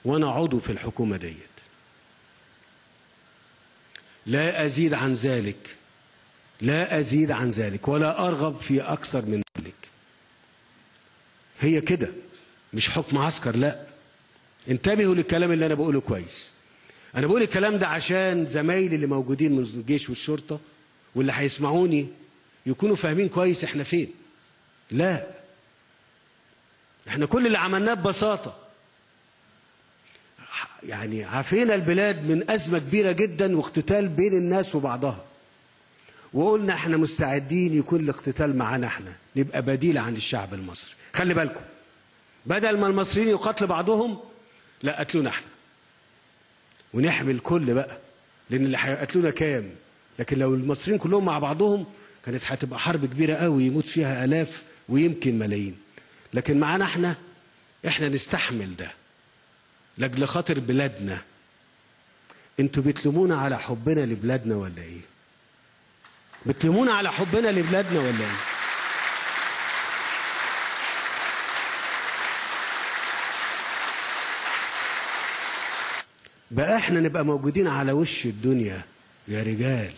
وانا عضو في الحكومه ديت لا ازيد عن ذلك لا ازيد عن ذلك ولا ارغب في اكثر من ذلك هي كده مش حكم عسكر لا انتبهوا للكلام اللي انا بقوله كويس انا بقول الكلام ده عشان زمايلي اللي موجودين من الجيش والشرطه واللي هيسمعوني يكونوا فاهمين كويس احنا فين لا احنا كل اللي عملناه ببساطه يعني عافينا البلاد من ازمه كبيره جدا واقتتال بين الناس وبعضها وقلنا احنا مستعدين يكون الاقتتال معانا احنا نبقى بديل عن الشعب المصري خلي بالكم بدل ما المصريين يقاتلوا بعضهم لا قتلونا احنا ونحمي الكل بقى لان اللي هيقتلونا كام لكن لو المصريين كلهم مع بعضهم كانت هتبقى حرب كبيره قوي يموت فيها الاف ويمكن ملايين لكن معانا احنا احنا نستحمل ده لاجل خاطر بلادنا انتوا بتلومونا على حبنا لبلادنا ولا ايه بتلومونا على حبنا لبلادنا ولا ايه بقى احنا نبقى موجودين على وش الدنيا يا رجال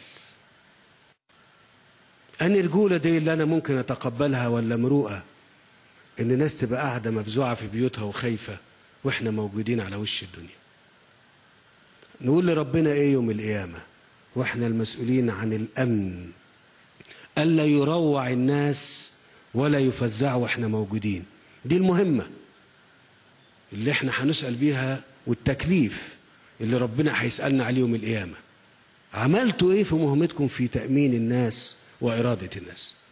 أني رجولة دي اللي أنا ممكن أتقبلها ولا مروءة إن ناس تبقى قاعدة مفزوعة في بيوتها وخايفة وإحنا موجودين على وش الدنيا نقول لربنا إيه يوم القيامة وإحنا المسؤولين عن الأمن ألا يروع الناس ولا يفزعوا وإحنا موجودين دي المهمة اللي إحنا هنسأل بيها والتكليف اللي ربنا هيسألنا عليه يوم القيامة عملتوا إيه في مهمتكم في تأمين الناس وإرادة الناس